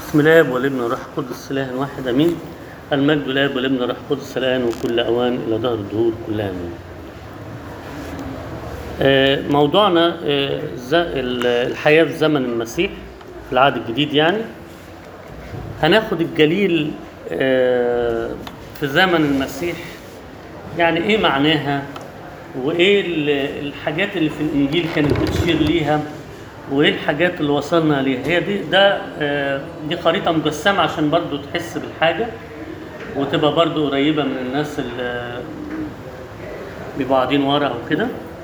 بسم الله والابن والروح القدس اله واحد امين المجد لله والابن والروح القدس الان وكل اوان الى دهر الدهور كلها امين آه، موضوعنا آه، ز- ال- الحياه في زمن المسيح في العهد الجديد يعني هناخد الجليل آه، في زمن المسيح يعني ايه معناها وايه ال- الحاجات اللي في الانجيل كانت بتشير ليها وايه الحاجات اللي وصلنا ليها هي دي ده آه، دي خريطه مجسمه عشان برضو تحس بالحاجه وتبقى برضو قريبه من الناس اللي بيبقوا قاعدين ورا او كده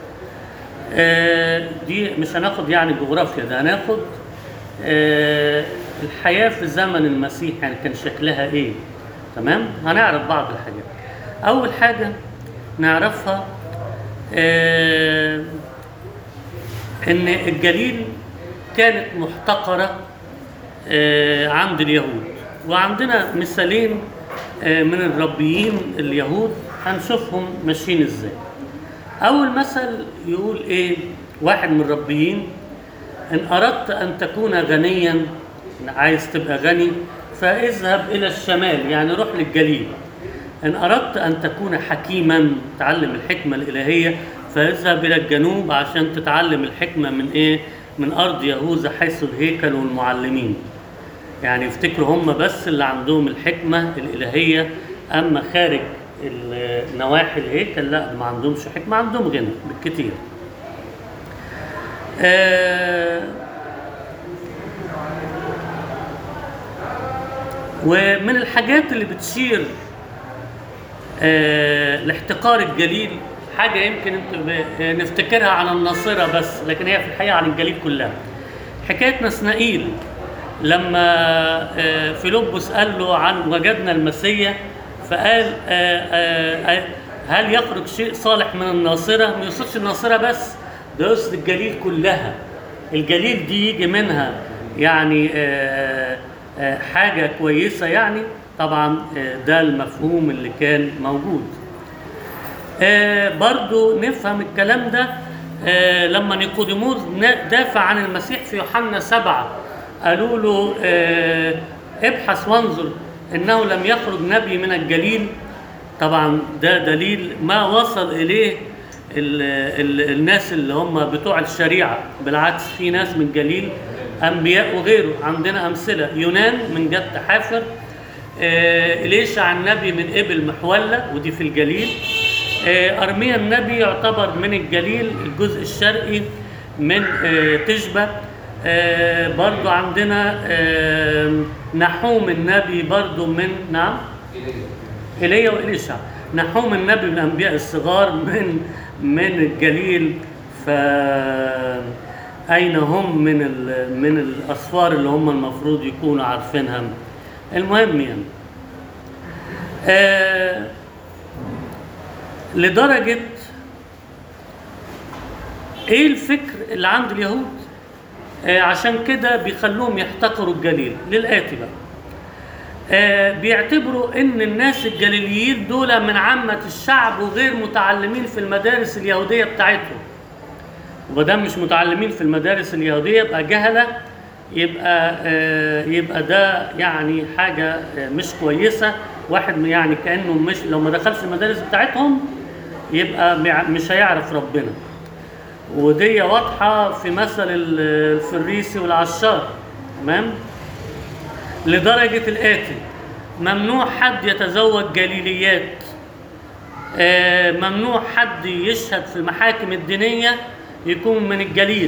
آه، دي مش هناخد يعني جغرافيا ده هناخد آه، الحياه في زمن المسيح يعني كان شكلها ايه تمام هنعرف بعض الحاجات اول حاجه نعرفها آه، ان الجليل كانت محتقره آه، عند اليهود وعندنا مثالين آه، من الربيين اليهود هنشوفهم ماشيين ازاي اول مثل يقول ايه واحد من الربيين ان اردت ان تكون غنيا عايز تبقى غني فاذهب الى الشمال يعني روح للجليل ان اردت ان تكون حكيما تعلم الحكمه الالهيه فاذهب الى الجنوب عشان تتعلم الحكمه من ايه من ارض يهوذا حيث الهيكل والمعلمين يعني يفتكروا هم بس اللي عندهم الحكمه الالهيه اما خارج ال- نواحي الهيكل لا ما عندهمش حكمه عندهم غنى بالكتير آه ومن الحاجات اللي بتشير آه لاحتقار الجليل حاجة يمكن انت ب- نفتكرها عن الناصرة بس لكن هي في الحقيقة عن الجليل كلها حكاية نسنائيل لما آه فيلبس قال له عن وجدنا المسيح فقال آه آه آه هل يخرج شيء صالح من الناصرة ما يقصدش الناصرة بس ده يقصد الجليل كلها الجليل دي يجي منها يعني آه آه حاجة كويسة يعني طبعا آه ده المفهوم اللي كان موجود آه برضو نفهم الكلام ده آه لما نيقوديموس نا- دافع عن المسيح في يوحنا سبعة قالوا له آه ابحث وانظر انه لم يخرج نبي من الجليل طبعا ده دليل ما وصل اليه ال ال الناس اللي هم بتوع الشريعة بالعكس في ناس من الجليل أنبياء وغيره عندنا أمثلة يونان من جد حافر آه، إليشع النبي من إبل محولة ودي في الجليل آه، أرميا النبي يعتبر من الجليل الجزء الشرقي من آه، تشبة آه، برضو عندنا آه، نحوم النبي برضو من نعم ايليا وإليشع نحوم النبي من الأنبياء الصغار من من الجليل ف أين هم من ال... من الأسفار اللي هم المفروض يكونوا عارفينها المهم يعني آه لدرجة ايه الفكر اللي عند اليهود آه عشان كده بيخلوهم يحتقروا الجليل للآتي بقى آه، بيعتبروا ان الناس الجليليين دول من عامة الشعب وغير متعلمين في المدارس اليهودية بتاعتهم ومادام مش متعلمين في المدارس اليهودية يبقى جهلة يبقى آه، يبقى ده يعني حاجة آه، مش كويسة واحد من- يعني كأنه مش لو ما دخلش المدارس بتاعتهم يبقى مع- مش هيعرف ربنا ودي واضحة في مثل ال- الفريسي والعشار تمام لدرجة الآتي ممنوع حد يتزوج جليليات آه، ممنوع حد يشهد في المحاكم الدينية يكون من الجليل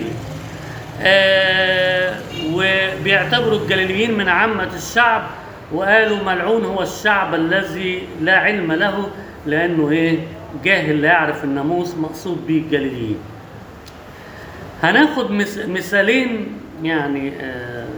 آه، وبيعتبروا الجليليين من عامة الشعب وقالوا ملعون هو الشعب الذي لا علم له لأنه إيه جاهل لا يعرف الناموس مقصود به الجليليين هناخد مس- مثالين يعني آه،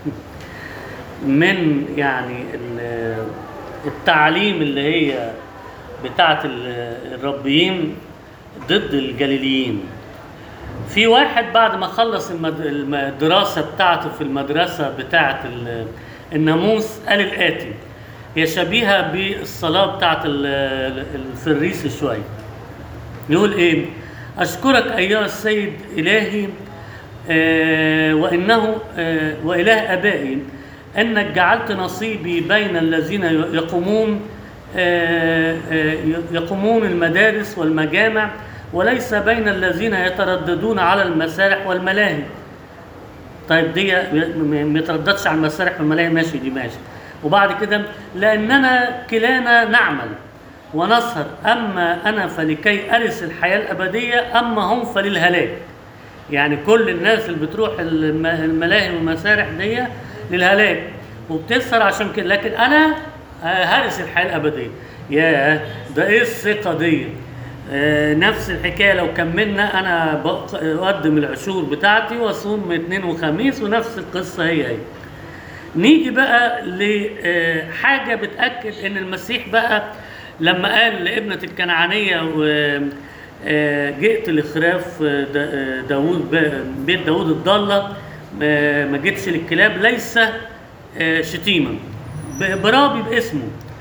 من يعني ال- التعليم اللي هي بتاعة ال- الربيين ضد الجليليين في واحد بعد ما خلص المد- الم- الدراسة بتاعته في المدرسة بتاعة ال- الناموس قال الآتي هي شبيهة بالصلاة بتاعة ال- الفريسي شوية يقول ايه اشكرك ايها السيد الهي آه وانه آه واله ابائي انك جعلت نصيبي بين الذين يقومون آه، آه، يقومون المدارس والمجامع وليس بين الذين يترددون على المسارح والملاهي طيب دي م- ما يترددش على المسارح والملاهي ماشي دي ماشي وبعد كده لاننا كلانا نعمل ونسهر اما انا فلكي ارث الحياه الابديه اما هم فللهلاك يعني كل الناس اللي بتروح الم- الملاهي والمسارح دي للهلاك وبتسهر عشان كده لكن انا آه، هرث الحياه الابديه يا ده ايه الثقه دي آه، نفس الحكايه لو كملنا انا بق- اقدم العشور بتاعتي واصوم اثنين وخميس ونفس القصه هي هي نيجي بقى لحاجة بتأكد إن المسيح بقى لما قال لابنة الكنعانية و آه، جئت لخراف آه، دا- آه، داوود ب- بيت داوود الضالة آه، ما جيتش للكلاب ليس آه، شتيمة ب- برابي باسمه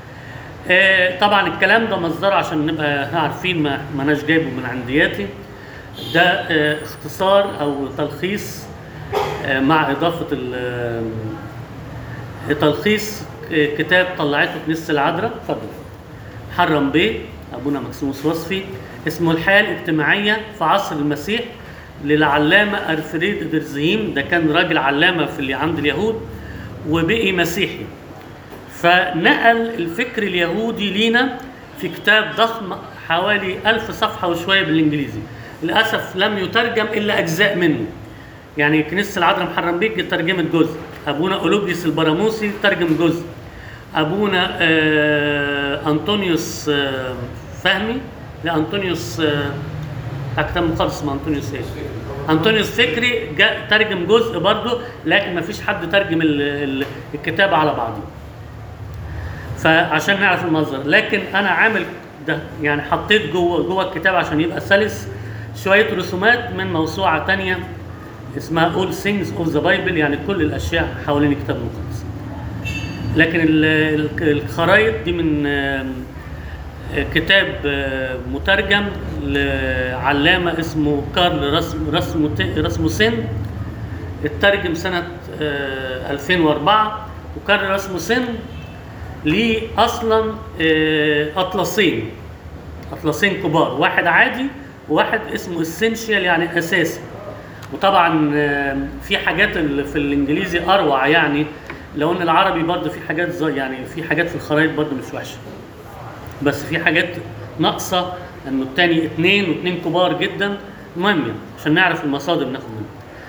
آه، طبعا الكلام ده مصدره عشان نبقى عارفين ما ماناش جايبه من عندياتي ده آه، اختصار او تلخيص آه، مع اضافه ال- آه، تلخيص آه، كتاب طلعته كنيسه العذراء اتفضل حرم بيه ابونا مكسوموس وصفي اسمه الحياه الاجتماعيه في عصر المسيح للعلامه ارفريد درزهيم ده كان راجل علامه في اللي عند اليهود وبقي مسيحي فنقل الفكر اليهودي لينا في كتاب ضخم حوالي ألف صفحة وشوية بالإنجليزي للأسف لم يترجم إلا أجزاء منه يعني كنيسة العذراء محرم بيك ترجمت جزء أبونا أولوبيوس البراموسي ترجم جزء أبونا آه أنطونيوس آه فهمي لا أنطونيوس آه كتاب مقدس اسمه أنطونيوس إيه؟ أنطونيوس فكري جاء ترجم جزء برضه لكن ما فيش حد ترجم ال- ال- الكتاب على بعضه فعشان نعرف المصدر لكن انا عامل ده يعني حطيت جوه جوه الكتاب عشان يبقى سلس شويه رسومات من موسوعه تانية اسمها All Things of the Bible يعني كل الاشياء حوالين الكتاب المقدس لكن ال- ال- الخرايط دي من آم، آه، كتاب آه، مترجم لعلامه اسمه كارل رسم رسموت- رسموسين اترجم سنه آه، 2004 وكارل رسموسين ليه اصلا آه، اطلسين اطلسين كبار واحد عادي وواحد اسمه اسينشال يعني اساسي وطبعا آه، في حاجات ال- في الانجليزي اروع يعني لو ان العربي برضه في حاجات زي يعني في حاجات في الخرائط برضه مش وحشه بس في حاجات ناقصه انه التاني اتنين واتنين كبار جدا المهم يعني عشان نعرف المصادر ناخد منها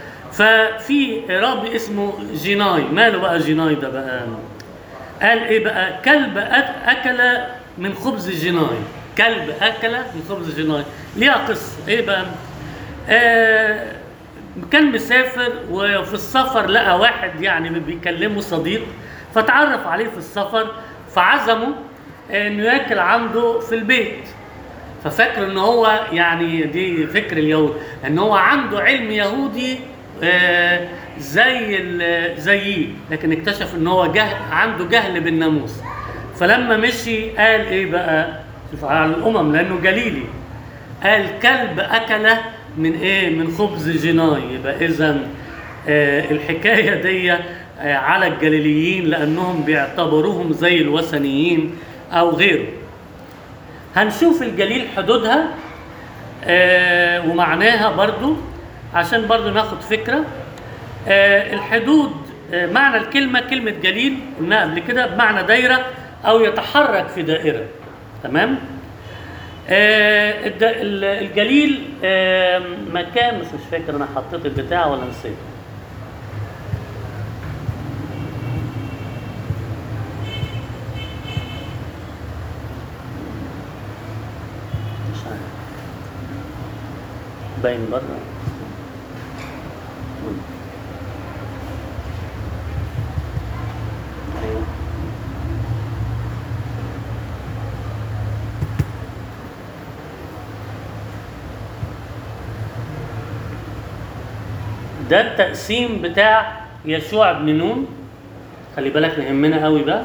ففي رابي اسمه جيناي ماله بقى جيناي ده بقى قال ايه بقى كلب أك- اكل من خبز جناي كلب اكل من خبز جناي ليها قصه ايه بقى آه كان مسافر وفي السفر لقى واحد يعني بيكلمه صديق فتعرف عليه في السفر فعزمه انه ياكل عنده في البيت ففاكر ان هو يعني دي فكر اليهود ان هو عنده علم يهودي آه، زي ال- زيه لكن اكتشف ان هو جهل عنده جهل بالناموس فلما مشي قال ايه بقى شوف على الامم لانه جليلي قال كلب اكل من ايه من خبز جناي يبقى اذا آه، الحكايه دي آه، على الجليليين لانهم بيعتبروهم زي الوثنيين او غيره هنشوف الجليل حدودها آه ومعناها برضو عشان برضو ناخد فكرة آه الحدود آه معنى الكلمة كلمة جليل قلناها قبل كده بمعنى دايرة أو يتحرك في دائرة تمام آه الد- ال- الجليل آه مكان بس مش فاكر أنا حطيت البتاع ولا نسيت مش عارف باين بره ايوه ده التقسيم بتاع يشوع بن نون خلي بالك يهمنا قوي بقى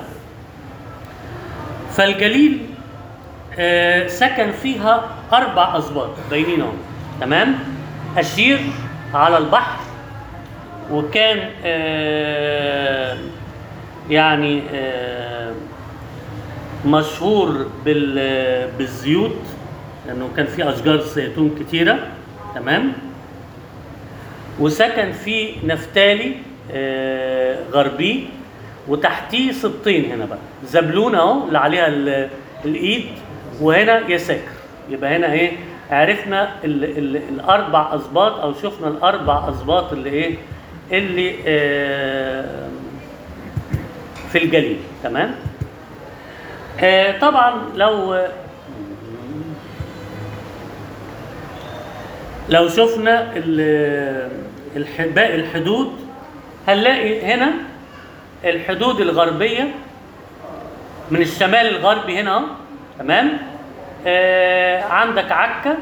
فالجليل آه، سكن فيها اربع اسباط باينين اهو تمام اشير على البحر وكان آه، يعني آه، مشهور بال- بالزيوت لانه كان في اشجار زيتون كتيره تمام وسكن في نفتالي آه، غربي وتحتيه سبطين هنا بقى زبلون اهو اللي عليها ال- الايد وهنا يساكر يبقى هنا ايه عرفنا ال ال الاربع اسباط او شفنا الاربع اسباط اللي ايه اللي آه في الجليل تمام آه طبعا لو لو شفنا ال- الح- باقي الحدود هنلاقي هنا الحدود الغربية من الشمال الغربي هنا اهو تمام آه عندك عكا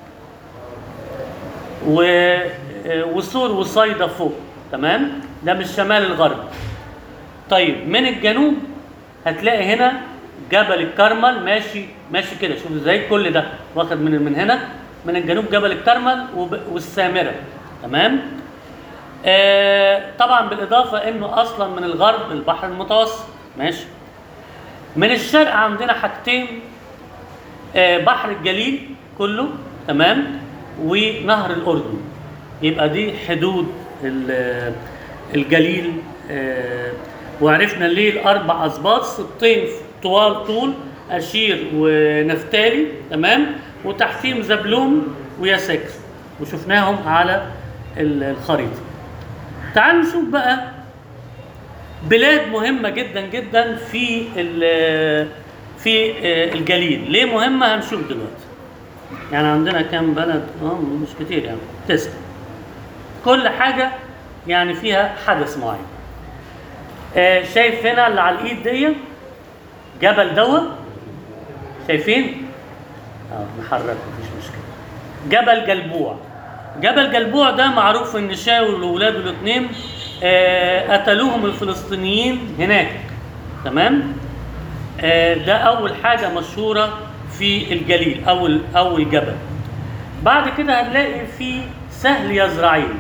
و آه، وسور وصيدا فوق تمام ده من الشمال الغربي طيب من الجنوب هتلاقي هنا جبل الكرمل ماشي ماشي كده شوف ازاي كل ده واخد من من هنا من الجنوب جبل الكرمل وب- والسامره تمام آه طبعا بالاضافه انه اصلا من الغرب البحر المتوسط ماشي من الشرق عندنا حاجتين آه بحر الجليل كله تمام ونهر الاردن يبقى دي حدود ال- الجليل آه وعرفنا ليه الاربع اسباط سبطين طوال طول اشير ونفتالي تمام وتحتيهم زبلون ويساكر وشفناهم على ال- الخريطه تعالوا نشوف بقى بلاد مهمة جدا جدا في ال- في آه، الجليل، ليه مهمة هنشوف دلوقتي. يعني عندنا كام بلد؟ اه مش كتير يعني تسعة. كل حاجة يعني فيها حدث معين. آه، شايف هنا اللي على الإيد دي جبل دوا شايفين؟ اه نحركه مفيش مشكلة. جبل جلبوع جبل جلبوع ده معروف ان شاول وولاده الاثنين آه، قتلوهم الفلسطينيين هناك تمام آه، ده اول حاجه مشهوره في الجليل اول اول جبل بعد كده هنلاقي في سهل يزرعيل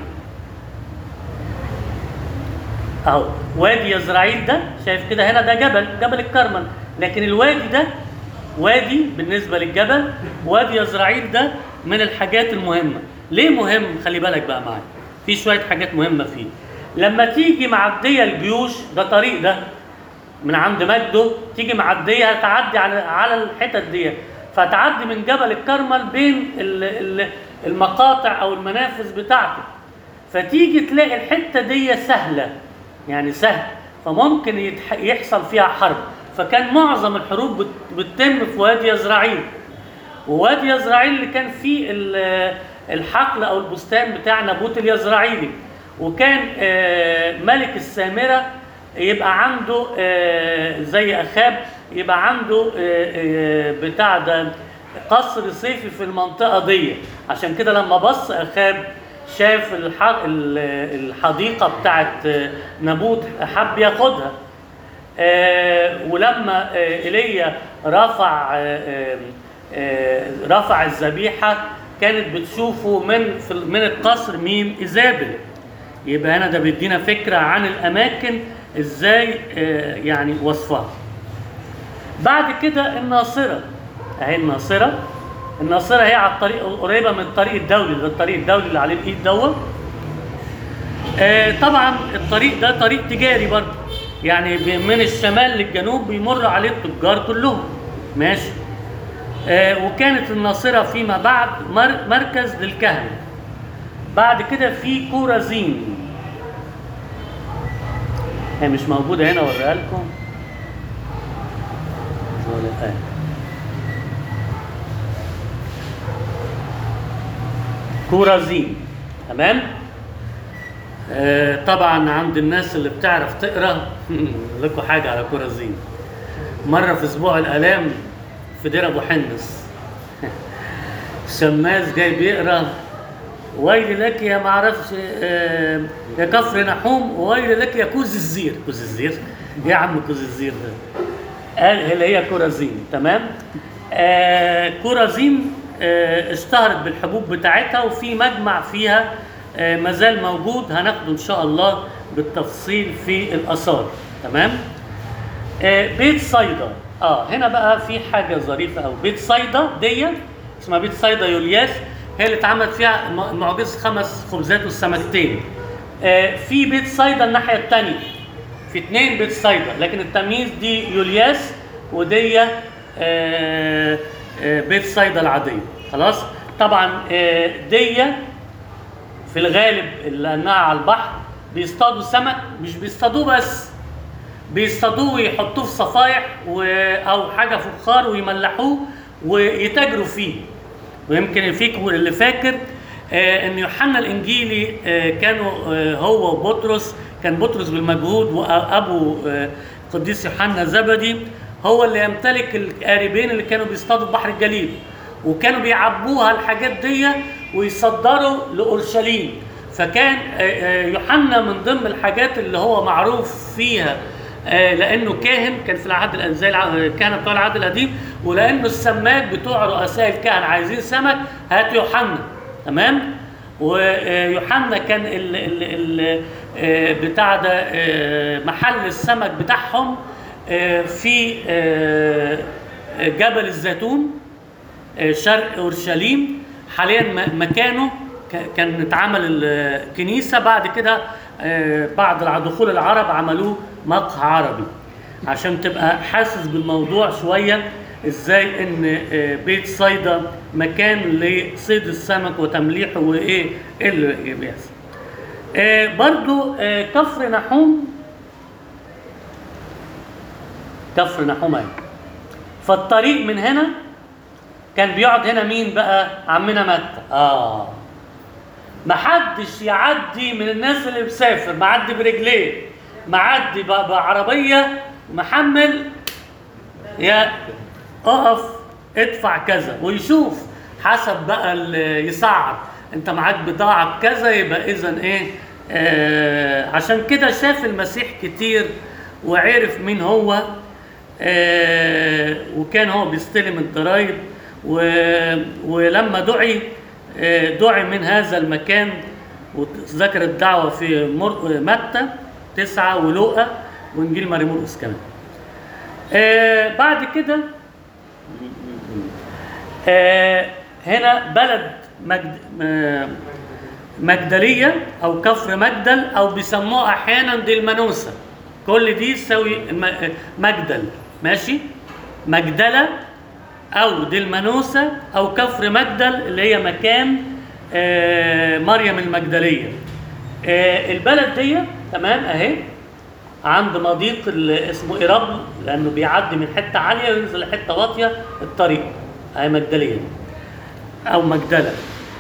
اهو وادي يزرعيل ده شايف كده هنا ده جبل جبل الكرمل لكن الوادي ده وادي بالنسبه للجبل وادي يزرعيل ده من الحاجات المهمه ليه مهم خلي بالك بقى معايا في شويه حاجات مهمه فيه لما تيجي معديه الجيوش ده طريق ده من عند مجده تيجي معديه هتعدي على على الحتت دي فتعدي من جبل الكرمل بين ال- ال- المقاطع او المنافذ بتاعته فتيجي تلاقي الحته دي سهله يعني سهل فممكن يتح- يحصل فيها حرب فكان معظم الحروب بت- بتتم في وادي يزرعيل ووادي يزرعيل اللي كان فيه ال- الحقل او البستان بتاع نابوت اليزرعيلي وكان آه، ملك السامره يبقى عنده آه، زي اخاب يبقى عنده آه، آه، بتاع ده قصر صيفي في المنطقه دي عشان كده لما بص اخاب شاف الح- ال- الحديقه بتاعت آه، نابوت حب ياخدها آه، ولما آه، ايليا رفع آه، آه، آه، رفع الذبيحه كانت بتشوفه من في ال- من القصر مين ايزابل يبقى هنا ده بيدينا فكره عن الاماكن ازاي آه، يعني وصفها بعد كده الناصره اهي الناصره الناصره هي على الطريق قريبه من الطريق الدولي ده الطريق الدولي اللي عليه الايد دوت آه، طبعا الطريق ده طريق تجاري برضه يعني بي- من الشمال للجنوب بيمر عليه التجار كلهم ماشي آه، وكانت الناصرة فيما بعد مر- مركز للكهنة بعد كده في كورازين هي مش موجودة هنا اوريها لكم ولا- آه. كورازين تمام آه، طبعا عند الناس اللي بتعرف تقرا أقول لكم حاجه على كورازين مره في اسبوع الالام في دير ابو حنس شماس جاي بيقرا ويل لك يا معرفش آه، يا كفر نحوم ويل لك يا كوز الزير كوز الزير إيه يا عم كوز الزير ده قال اللي هي كورازين تمام آه كورازين آه اشتهرت بالحبوب بتاعتها وفي مجمع فيها آه مازال موجود هناخده ان شاء الله بالتفصيل في الاثار تمام آه، بيت صيدا اه هنا بقى في حاجه ظريفه قوي بيت صيدا دي اسمها بيت صيدا يولياس هي اللي اتعملت فيها م- معجزه خمس خبزات والسمكتين آه في بيت صيدا الناحيه الثانيه في اثنين بيت صيدا لكن التمييز دي يولياس ودي آه آه بيت صيدا العاديه خلاص طبعا آه دي في الغالب لانها على البحر بيصطادوا سمك مش بيصطادوه بس بيصطادوه ويحطوه في صفايح و... او حاجه فخار ويملحوه ويتاجروا فيه ويمكن فيكم اللي فاكر آه ان يوحنا الانجيلي آه كانوا آه هو وبطرس كان بطرس بالمجهود وابو آه قديس يوحنا زبدي هو اللي يمتلك القاربين اللي كانوا بيصطادوا في بحر الجليل وكانوا بيعبوها الحاجات دي ويصدروا لاورشليم فكان آه، آه، يوحنا من ضمن الحاجات اللي هو معروف فيها آه، لانه كاهن كان في العهد القديم زي الع- الكهنه بتوع العهد القديم ولانه السماك بتوع رؤساء الكهنه عايزين سمك هات يوحنا تمام ويوحنا كان ال ال ال آه، بتاع ده آه، محل السمك بتاعهم آه، في آه، جبل الزيتون آه، شرق اورشليم حاليا م- مكانه ك- كان اتعمل الكنيسه بعد كده آه، بعد الع- دخول العرب عملوه مقهى عربي عشان تبقى حاسس بالموضوع شويه ازاي ان آه، بيت صيدا مكان لصيد السمك وتمليحه وايه إيه اللي بيحصل آه، برضو آه، كفر نحوم كفر نحوم أهي. فالطريق من هنا كان بيقعد هنا مين بقى عمنا متى اه محدش يعدي من الناس اللي مسافر معدي برجليه معدي ب- بعربيه محمل يا اقف ادفع كذا ويشوف حسب بقى اللي يسعر انت معاك بضاعه كذا يبقى اذا ايه آه عشان كده شاف المسيح كتير وعرف مين هو آه وكان هو بيستلم الضرايب و- ولما دعي آه دعي من هذا المكان وذكر الدعوه في مر- متى تسعه ولوقا وانجيل ماري مرقس كمان آه بعد كده آه هنا بلد مجد آه مجدلية أو كفر مجدل أو بيسموها أحيانا دلمنوسة كل دي تساوي الم- مجدل ماشي مجدلة أو دلمنوسة أو كفر مجدل اللي هي مكان آه مريم المجدلية آه البلد دي تمام أهي عند مضيق اللي اسمه إيرابل لأنه بيعدي من حتة عالية وينزل لحتة واطية الطريق أهي مجدلية دي. أو مجدلة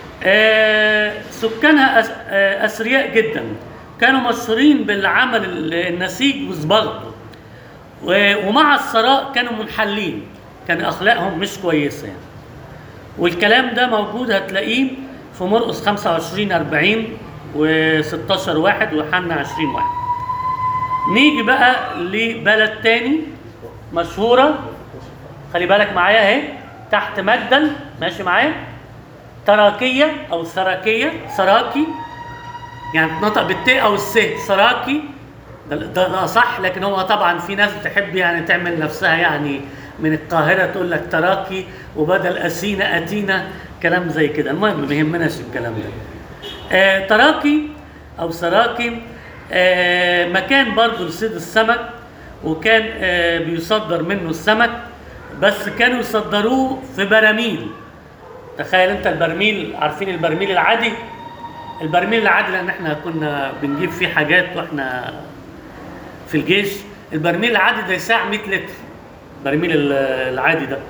آه سكانها أس آه أثرياء جدا كانوا مشهورين بالعمل ال- النسيج وزبالته و- ومع الثراء كانوا منحلين كان أخلاقهم مش كويسة يعني والكلام ده موجود هتلاقيه في مرقس 25 40 و16 واحد وحنا 20 واحد نيجي بقى لبلد تاني مشهورة خلي بالك معايا اهي تحت مجدل ماشي معايا تراكية أو سراكية سراكي يعني تنطق بالتاء أو الس سراكي ده, ده, ده صح لكن هو طبعا في ناس بتحب يعني تعمل نفسها يعني من القاهرة تقول لك تراكي وبدل أسينا أتينا كلام زي كده المهم ما يهمناش الكلام ده آه تراكي او سراكي آه مكان برضه لصيد السمك وكان آه بيصدر منه السمك بس كانوا يصدروه في براميل تخيل انت البرميل عارفين البرميل العادي البرميل العادي لان احنا كنا بنجيب فيه حاجات واحنا في الجيش البرميل العادي ده يساع 100 لتر البرميل ال- العادي ده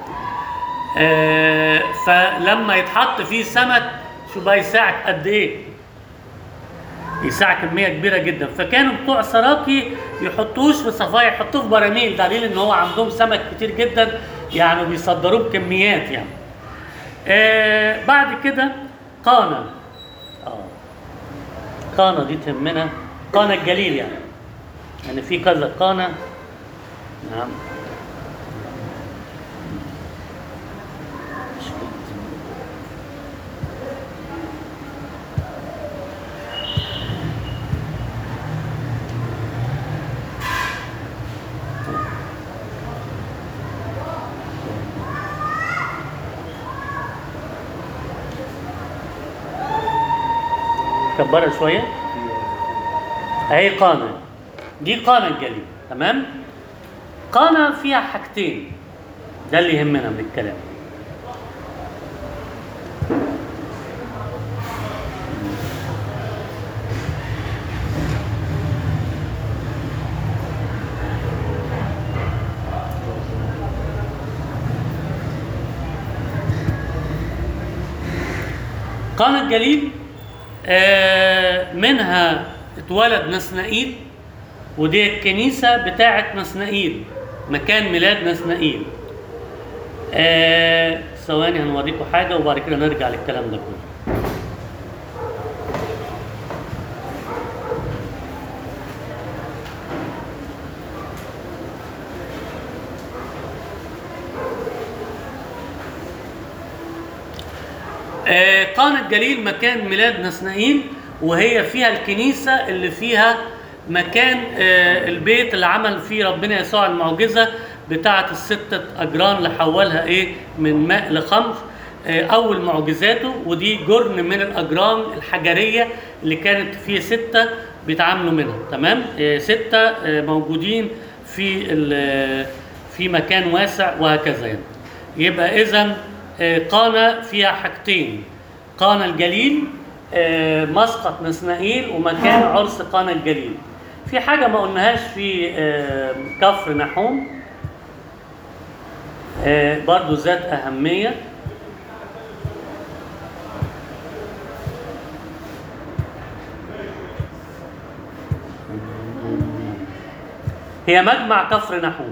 آه، فلما يتحط فيه سمك شو بقى يساعك قد ايه يساع كميه كبيره جدا فكانوا بتوع سراكي يحطوش في صفايح يحطوه في براميل دليل ان هو عندهم سمك كتير جدا يعني بيصدروه بكميات يعني آه بعد كده قانا اه قانا دي تهمنا قانا الجليل يعني يعني في كذا قانا نعم كبرها شويه اهي قانا دي قانا الجليل تمام قانا فيها حاجتين ده اللي يهمنا من الكلام قانا الجليل آه، منها اتولد نسنائيل ودي الكنيسة بتاعة نسنائيل مكان ميلاد نسنائيل آه، ثواني هنوريكم حاجة وبعد كده نرجع للكلام ده كله آه، قانا الجليل مكان ميلاد نسنائيل وهي فيها الكنيسة اللي فيها مكان آه، البيت اللي عمل فيه ربنا يسوع المعجزة بتاعة الستة أجران اللي حولها إيه من ماء لخمر آه، أول معجزاته ودي جرن من الأجران الحجرية اللي كانت فيه ستة بيتعاملوا منها تمام آه، ستة آه، موجودين في ال- في مكان واسع وهكذا يعني يبقى إذا قانا فيها حاجتين قانا الجليل آه، مسقط نسنائيل ومكان عرس قانا الجليل في حاجة ما قلناهاش في آه، كفر نحوم آه، برضو ذات أهمية هي مجمع كفر نحوم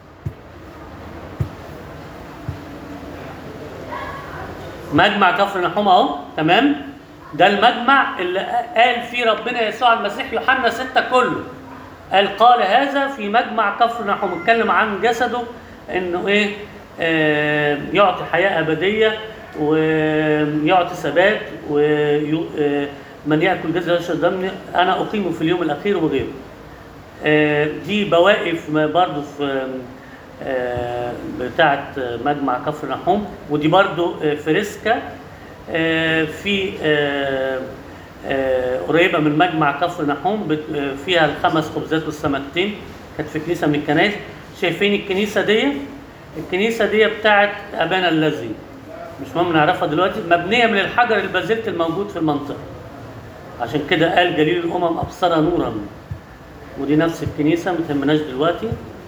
مجمع كفر نحوم اهو تمام ده المجمع اللي قال فيه ربنا يسوع المسيح يوحنا 6 كله قال قال هذا في مجمع كفر نحوم اتكلم عن جسده انه ايه آه يعطي حياه ابديه ويعطي ثبات ومن ياكل جسد ويشرب دمي انا اقيمه في اليوم الاخير وغيره آه، دي بواقف ما برضو في آه، بتاعة مجمع كفر نحوم ودي برضو آه، فريسكا آه، في آه، آه، قريبة من مجمع كفر نحوم بت- آه، فيها الخمس خبزات والسمكتين كانت في كنيسة من الكنائس شايفين الكنيسة دي الكنيسة دي بتاعت أبانا الذي مش مهم نعرفها دلوقتي مبنية من الحجر البازلت الموجود في المنطقة عشان كده قال جليل الأمم أبصر نورا ودي نفس الكنيسة ما تهمناش دلوقتي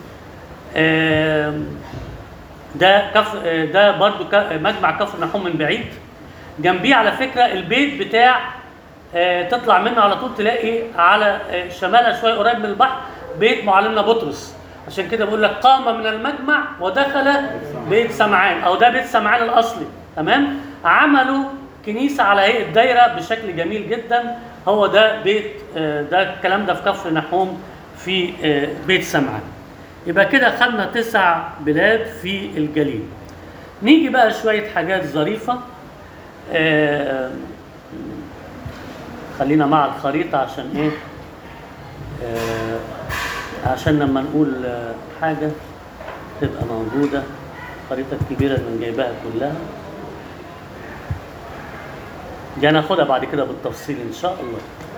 آم، ده كف آه، ده برضو ك- مجمع كفر نحوم من بعيد جنبيه على فكرة البيت بتاع آه، تطلع منه على طول تلاقي على آه، شمالها شوية قريب من البحر بيت معلمنا بطرس عشان كده بقول لك قام من المجمع ودخل بيت سمعان او ده بيت سمعان الاصلي تمام عملوا كنيسة على هيئة دايرة بشكل جميل جدا هو ده بيت آه، ده الكلام ده في كفر نحوم في آه، بيت سمعان يبقى كده خدنا تسع بلاد في الجليل نيجي بقى شوية حاجات ظريفة آه، خلينا مع الخريطة عشان ايه آه، عشان لما نقول آه، حاجة تبقى موجودة الخريطة الكبيرة اللي جايباها كلها دي هناخدها بعد كده بالتفصيل ان شاء الله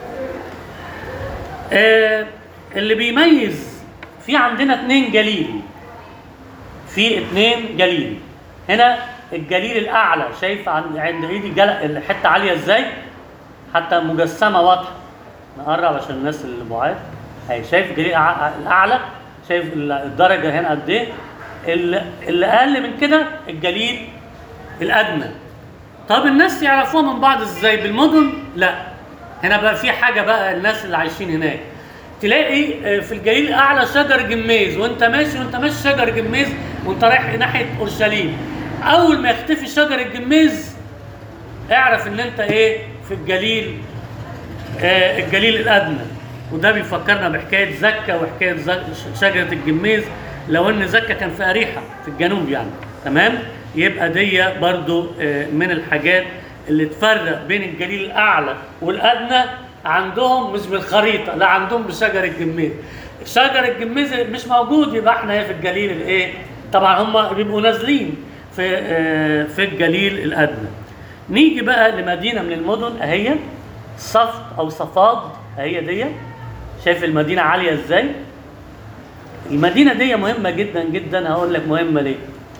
آه اللي بيميز في عندنا اتنين جليل في اتنين جليل هنا الجليل الاعلى شايف عند عند ايدي جل... الحته عاليه ازاي حتى مجسمه واضحه نقرب عشان الناس اللي بعاد اهي شايف الجليل الأع- الاعلى شايف ال- الدرجه هنا قد ايه اللي اللي اقل من كده الجليل الادنى طب الناس يعرفوها من بعض ازاي بالمدن لا هنا بقى في حاجه بقى الناس اللي عايشين هناك تلاقي آه، في الجليل الاعلى شجر جميز وانت ماشي وانت ماشي شجر جميز وانت رايح ناحيه اورشليم اول ما يختفي شجر الجميز اعرف ان انت ايه في الجليل آه، الجليل الادنى وده بيفكرنا بحكايه زكا وحكايه زك- شجره الجميز لو ان زكا كان في اريحه في الجنوب يعني تمام يبقى دي برضو آه، من الحاجات اللي تفرق بين الجليل الاعلى والادنى عندهم مش بالخريطه لا عندهم بشجر الجميز شجر الجميز مش موجود يبقى احنا في الجليل الايه طبعا هم بيبقوا نازلين في آه، في الجليل الادنى نيجي بقى لمدينه من المدن اهي صفد او صفاد هي دي شايف المدينه عاليه ازاي المدينه دي مهمه جدا جدا هقول لك مهمه ليه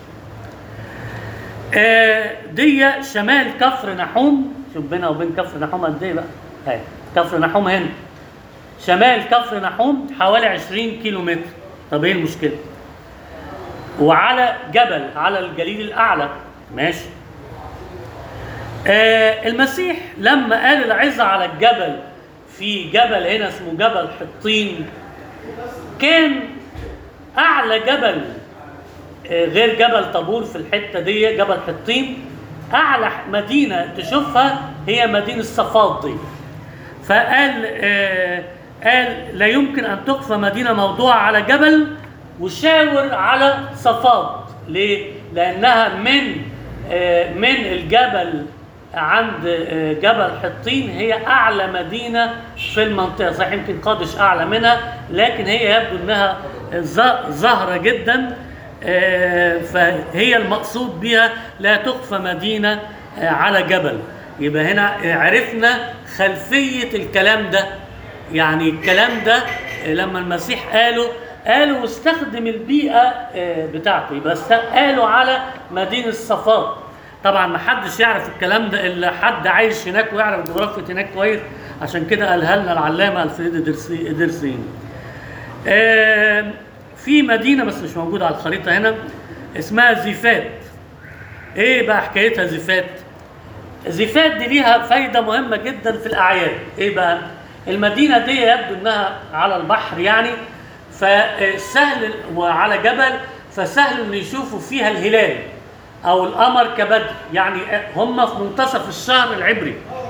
آه، دي شمال كفر نحوم شوف بينها وبين كفر نحوم قد ايه بقى اهي كفر نحوم هنا شمال كفر نحوم حوالي 20 كيلو متر طب ايه المشكله وعلى جبل على الجليد الاعلى ماشي آه المسيح لما قال العظة على الجبل في جبل هنا اسمه جبل حطين كان اعلى جبل آه، غير جبل طابور في الحته دي جبل حطين اعلى مدينه تشوفها هي مدينه صفاد دي فقال آه قال لا يمكن ان تقفى مدينه موضوعه على جبل وشاور على صفاد ليه؟ لانها من آه من الجبل عند آه جبل حطين هي اعلى مدينه في المنطقه صحيح يمكن قادش اعلى منها لكن هي يبدو انها ظ- ظاهره جدا آه، فهي المقصود بها لا تخفى مدينة آه، على جبل يبقى هنا آه، عرفنا خلفية الكلام ده يعني الكلام ده آه، لما المسيح قاله قالوا واستخدم البيئة آه، بتاعته يبقى است- قالوا على مدينة صفات طبعا ما حدش يعرف الكلام ده الا حد عايش هناك ويعرف جغرافية هناك كويس عشان كده قالها لنا العلامة الفريد درسي- درسيني آه، في مدينه بس مش موجوده على الخريطه هنا اسمها زيفات ايه بقى حكايتها زيفات زيفات دي ليها فايده مهمه جدا في الاعياد ايه بقى المدينه دي يبدو انها على البحر يعني فسهل وعلى جبل فسهل ان يشوفوا فيها الهلال او القمر كبدر يعني هم في منتصف الشهر العبري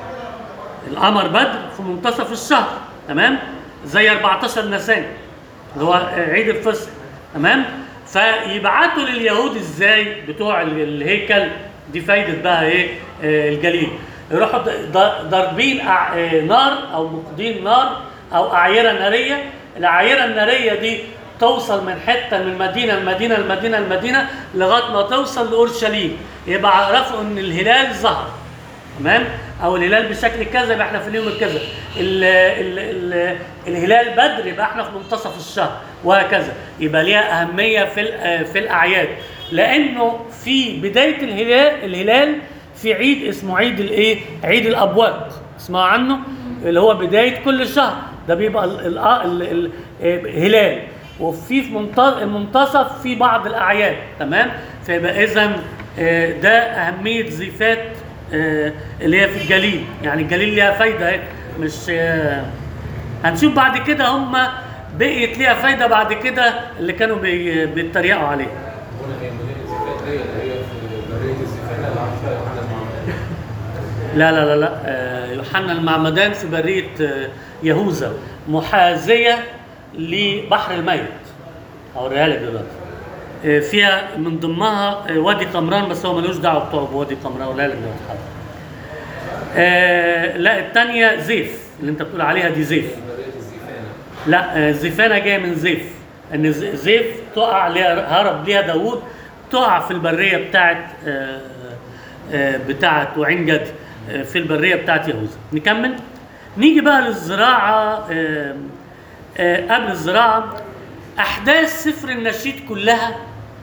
القمر بدر في منتصف الشهر تمام زي 14 نيسان اللي هو عيد الفصح تمام فيبعتوا لليهود ازاي بتوع ال- الهيكل دي فايده بقى ايه آه، الجليد يروحوا ض- ض- ضاربين أع- آه، نار او مقدين نار او اعيره ناريه الاعيره الناريه دي توصل من حته من مدينه لمدينه لمدينه لمدينه لغايه ما توصل لاورشليم يبقى عرفوا ان الهلال ظهر تمام او الهلال بشكل كذا يبقى احنا في اليوم الكذا ال ال ال الهلال بدر يبقى احنا في منتصف الشهر وهكذا يبقى ليها اهميه في ال- في الاعياد لانه في بدايه الهلال الهلال في عيد اسمه عيد الايه عيد الابواق اسمعوا عنه اللي هو بدايه كل شهر ده بيبقى ال- ال- ال- ال- الهلال وفي في منت- المنتصف في بعض الاعياد تمام فيبقى اذا ده اهميه زيفات آه، اللي هي في الجليل يعني الجليل ليها فايده اهي مش آه، هنشوف بعد كده هم بقيت ليها فايده بعد كده اللي كانوا بي- بيتريقوا عليها هنا هي مدينة الزفاف دي اللي هي في برية الزفاف اللي عاش فيها يوحنا المعمدان لا لا لا لا آه، يوحنا المعمدان في بريه آه، يهوذا محاذيه لبحر الميت هوريها لك دلوقتي آه، فيها من ضمنها آه، وادي قمران بس هو ملوش دعوه بتوع بوادي قمران هوريها لك دلوقتي حاضر. آه، لا الثانيه زيف اللي انت بتقول عليها دي زيف برية الزفانة لا آه، زيفانة جاية من زيف ان ز- زيف تقع ليها هرب ليها داوود تقع في البرية بتاعت آه، آه، بتاعت وعين جد آه، في البرية بتاعت يهوذا نكمل نيجي بقى للزراعة آه، آه، قبل الزراعة أحداث سفر النشيد كلها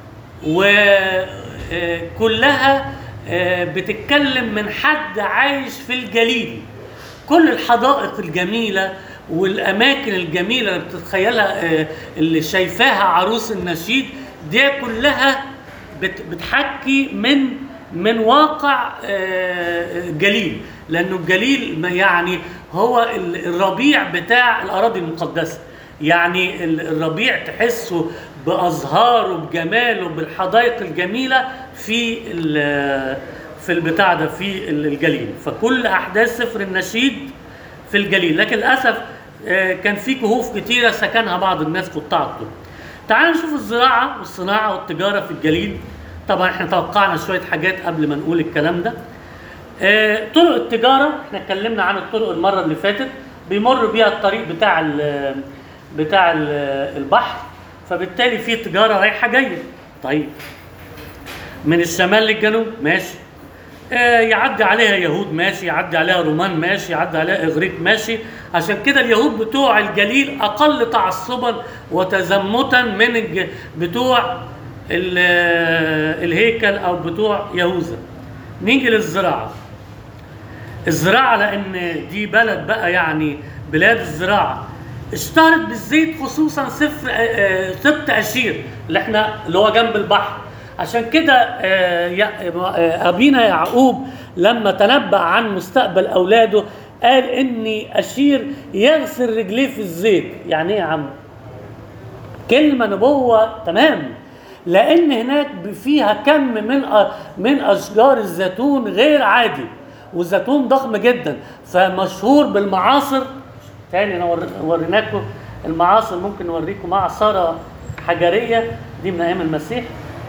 وكلها بتتكلم من حد عايش في الجليل كل الحدائق الجميلة والأماكن الجميلة اللي بتتخيلها آه، اللي شايفاها عروس النشيد دي كلها بت- بتحكي من من واقع آه، جليل لأنه الجليل ما يعني هو ال- الربيع بتاع الأراضي المقدسة يعني ال- الربيع تحسه بازهاره بجماله بالحدائق الجميله في ال- في البتاع ده في ال- الجليل فكل احداث سفر النشيد في الجليل لكن للاسف آه، كان في كهوف كتيره سكنها بعض الناس قطاع الطرق تعالوا نشوف الزراعه والصناعه والتجاره في الجليل طبعا احنا توقعنا شويه حاجات قبل ما نقول الكلام ده آه، طرق التجاره احنا اتكلمنا عن الطرق المره اللي فاتت بيمر بيها الطريق بتاع ال بتاع ال البحر فبالتالي في تجاره رايحه جايه طيب من الشمال للجنوب ماشي آه، يعدي عليها يهود ماشي يعدي عليها رومان ماشي يعدي عليها اغريق ماشي عشان كده اليهود بتوع الجليل اقل تعصبا وتزمتا من الج- بتوع ال- آه، الهيكل او بتوع يهوذا نيجي للزراعه الزراعه لان دي بلد بقى يعني بلاد الزراعه اشتهرت بالزيت خصوصا سفر آه، آه، سبت اشير اللي احنا اللي هو جنب البحر عشان كده آه، يا- آه، ابينا يعقوب لما تنبأ عن مستقبل اولاده قال اني اشير يغسل رجليه في الزيت يعني ايه يا عم كلمة نبوة تمام لأن هناك فيها كم من أ- من أشجار الزيتون غير عادي والزيتون ضخم جدا فمشهور بالمعاصر تاني نور- وريناكم المعاصر ممكن نوريكم معصرة حجرية دي من أيام المسيح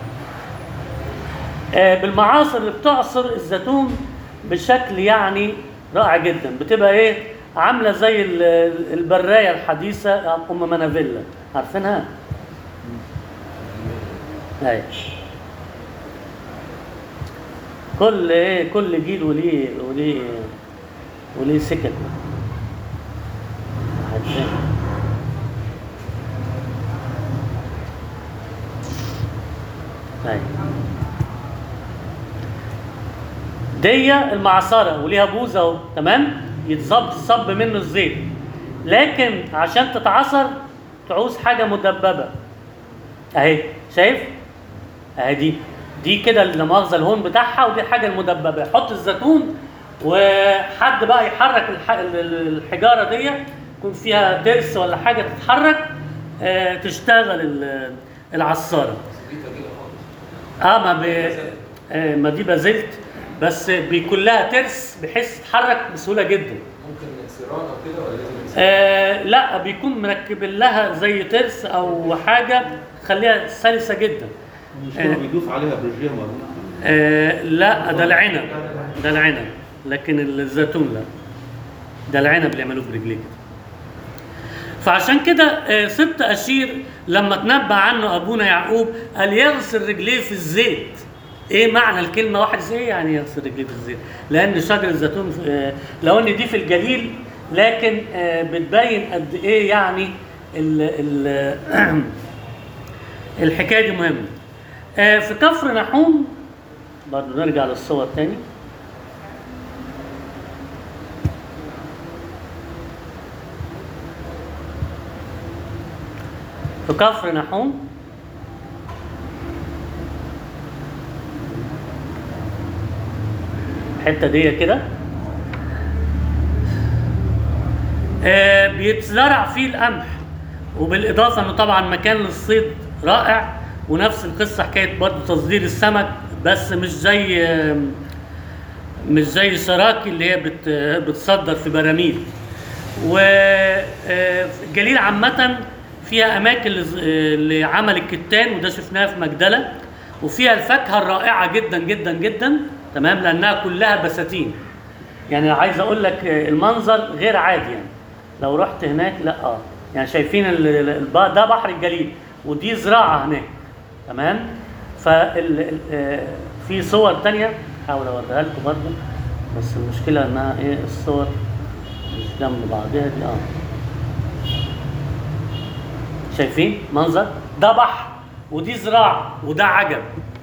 آه، بالمعاصر اللي بتعصر الزيتون بشكل يعني رائع جدا بتبقى ايه عامله زي ال- ال- البرايه الحديثه ام منافيلا عارفينها ايوه كل ايه كل جيل وليه وليه وليه سكت عارفين ايوه دي المعصرة وليها بوزة اهو تمام يتصب صب منه الزيت لكن عشان تتعصر تعوز حاجة مدببة اهي شايف اهي دي دي كده اللي مؤاخذة الهون بتاعها ودي الحاجة المدببة يحط الزيتون وحد بقى يحرك الح- ال- ال- الحجارة دي يكون فيها ترس ولا حاجة تتحرك آه، تشتغل ال- العصارة دي تجيله خالص اه ما ب... آه ما دي بازلت بس بيكون لها ترس بحيث تتحرك بسهوله جدا ممكن سيران او كده ولا لازم يكسر؟ آه لا بيكون مركب لها زي ترس او حاجه تخليها سلسه جدا مش هو بيدوس عليها برجليه مرة آه لا ده العنب ده العنب لكن الزيتون لا ده العنب اللي يعملوه برجليه كده فعشان كده آه، سبت اشير لما تنبأ عنه ابونا يعقوب قال يغسل رجليه في الزيت ايه معنى الكلمه واحد زي إيه يعني يغسل رجليه في الزيت لان شجر الزيتون آه، لو ان دي في الجليل لكن آه، بتبين قد ايه يعني ال ال الحكايه دي مهمه آه، في كفر نحوم برضه نرجع للصور تاني في كفر نحوم الحته دي كده آه، بيتزرع فيه القمح وبالاضافه انه طبعا مكان للصيد رائع ونفس القصه حكايه برضه تصدير السمك بس مش زي آه، مش زي سراكي اللي هي بت بتصدر في براميل والجليل عامة فيها أماكن لز- آه، لعمل الكتان وده شفناها في مجدلة وفيها الفاكهة الرائعة جدا جدا جدا تمام لأنها كلها بساتين يعني عايز أقول لك آه، المنظر غير عادي يعني لو رحت هناك لا اه يعني شايفين ال- ال- الب- ده بحر الجليل ودي زراعة هناك تمام فال ال- آه، في صور تانية احاول اوريها لكم برضه بس المشكلة انها ايه الصور مش جنب بعضها دي اه شايفين منظر ده بحر ودي زراعة وده عجب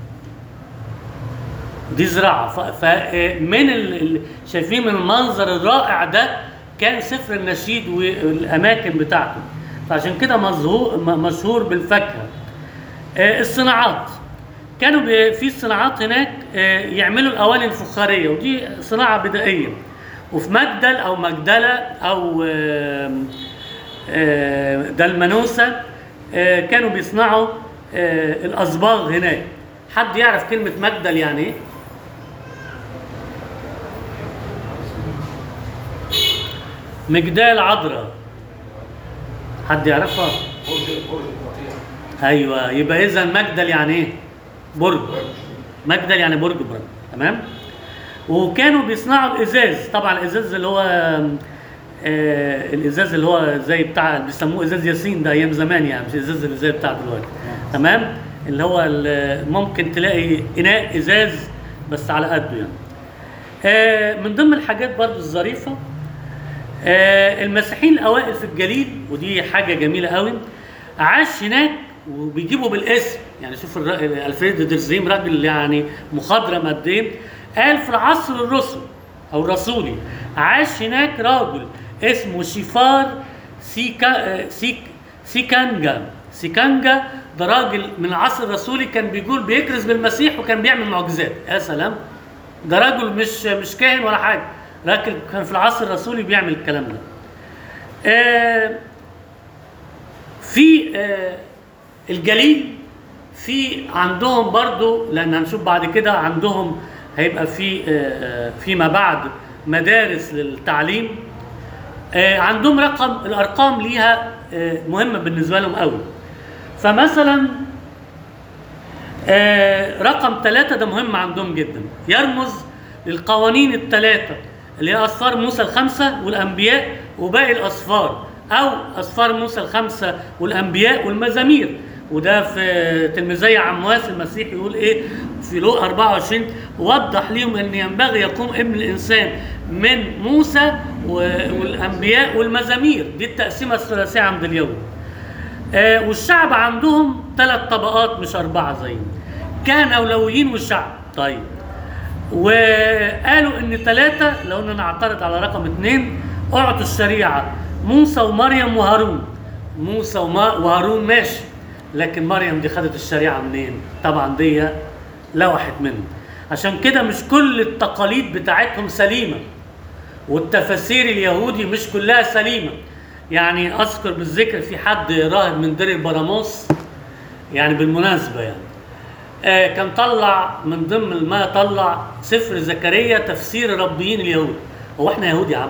دي زراعة ف- فمن ال... ال- شايفين من المنظر الرائع ده كان سفر النشيد والأماكن بتاعته فعشان كده مظهور م- مشهور بالفاكهة آه، الصناعات كانوا بي- في صناعات هناك آه، يعملوا الأواني الفخارية ودي صناعة بدائية وفي مجدل أو مجدلة أو آم، آه، دلمنوسة آه، كانوا بيصنعوا آه، الأصباغ هناك حد يعرف كلمة مجدل يعني إيه؟ مجدال عذراء حد يعرفها؟ برج برج المطيع ايوه يبقى اذا مجدل يعني ايه؟ برج مجدل يعني برج برج تمام؟ وكانوا بيصنعوا الازاز طبعا الازاز اللي هو آه الازاز اللي هو زي بتاع بيسموه ازاز ياسين ده ايام زمان يعني مش الازاز اللي زي بتاع دلوقتي تمام؟ اللي هو ال- ممكن تلاقي اناء ازاز بس على قده يعني آه، من ضمن الحاجات برضو الظريفة آه، المسيحيين الأوائل في الجليل ودي حاجة جميلة قوي عاش هناك وبيجيبوا بالاسم يعني شوف الر- الفريد درزيم راجل يعني مخضرم قد ايه قال في العصر الرسل او الرسولي عاش هناك راجل اسمه شيفار سيكا آه، سيك سيكانجا سيكانجا ده راجل من العصر الرسولي كان بيقول بيكرز بالمسيح وكان بيعمل معجزات يا سلام ده راجل مش مش كاهن ولا حاجه لكن كان في العصر الرسولي بيعمل الكلام ده آه في آه الجليل في عندهم برضو لان هنشوف بعد كده عندهم هيبقى في آه آه، فيما بعد مدارس للتعليم آه عندهم رقم الارقام ليها آه مهمه بالنسبه لهم قوي فمثلا آه، رقم ثلاثة ده مهم عندهم جدا يرمز للقوانين الثلاثة اللي هي أسفار موسى الخمسة والأنبياء وباقي الأسفار أو أسفار موسى الخمسة والأنبياء والمزامير وده في تلميذي عمواس المسيح يقول إيه في لوقا 24 وضح لهم أن ينبغي يقوم ابن الإنسان من موسى و- والأنبياء والمزامير دي التقسيمة الثلاثية عند اليهود آه، والشعب عندهم ثلاث طبقات مش أربعة زي كان أولويين والشعب طيب وقالوا إن ثلاثة لو إن أنا أعترض على رقم اثنين أعطوا الشريعة موسى ومريم وهارون موسى وما- وهارون ماشي لكن مريم دي خدت الشريعة منين؟ طبعا دي لوحت منه عشان كده مش كل التقاليد بتاعتهم سليمه والتفاسير اليهودي مش كلها سليمه يعني اذكر بالذكر في حد راهب من دير البراموس يعني بالمناسبه يعني آه كان طلع من ضمن ما طلع سفر زكريا تفسير ربيين اليهود هو احنا يهود يا عم